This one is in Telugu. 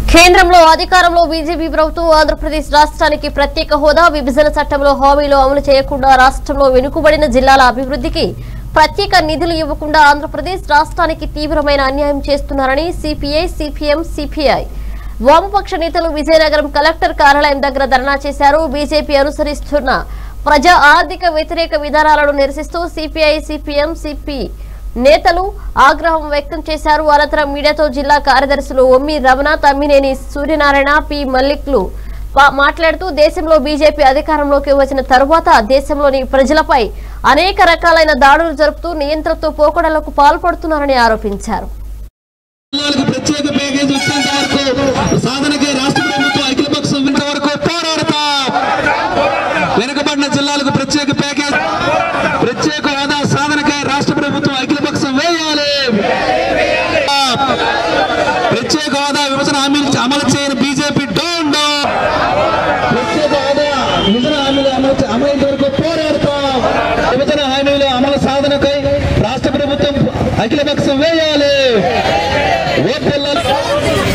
కేంద్రంలో అధికారంలో బీజేపీ ప్రభుత్వం ఆంధ్రప్రదేశ్ రాష్ట్రానికి ప్రత్యేక హోదా విభజన చట్టంలో హామీలు అమలు చేయకుండా రాష్ట్రంలో వెనుకబడిన జిల్లాల అభివృద్ధికి ప్రత్యేక నిధులు ఇవ్వకుండా ఆంధ్రప్రదేశ్ రాష్ట్రానికి తీవ్రమైన అన్యాయం చేస్తున్నారని సిపిఐ సిపిఎం సిపిఐ వామపక్ష నేతలు విజయనగరం కలెక్టర్ కార్యాలయం దగ్గర ధర్నా చేశారు బీజేపీ అనుసరిస్తున్న ప్రజా ఆర్థిక వ్యతిరేక విధానాలను నిరసిస్తూ సిపిఐ సిపిఎం సిపి నేతలు ఆగ్రహం వ్యక్తం చేశారు అనంతరం మీడియాతో జిల్లా కార్యదర్శులు ఒమ్మి రమణ తమ్మినేని సూర్యనారాయణ పి మల్లిక్లు పా- మాట్లాడుతూ దేశంలో బీజేపీ అధికారంలోకి వచ్చిన తరువాత దేశంలోని ప్రజలపై అనేక రకాలైన దాడులు జరుపుతూ నియంత్రణతో పోకడలకు పాల్పడుతున్నారని ఆరోపించారు జిల్లాలకు ప్రత్యేక ప్యాకేజ్ వచ్చేంత వరకు సాధనకి రాష్ట్ర ప్రభుత్వం అఖిలపక్షం ఇంత వరకు పోరాడతాం వెనుకబడిన జిల్లాలకు ప్రత్యేక ప్యాకేజ్ ప్రత్యేక హోదా సాధనకై రాష్ట్ర ప్రభుత్వం అఖిలపక్షం వేయాలి ప్రత్యేక హోదా విభజన హామీలు అమలు చేయని బీజేపీ డోన్ డౌన్ ప్రత్యేక హోదా విభజన హామీలు అమలు చే- అమలైనంత వరకు పోరాడతాం విభజన హామీలు అమలు సాధనకై రాష్ట్ర ప్రభుత్వం అఖిలపక్షం వేయాలి ఓ పిల్లలు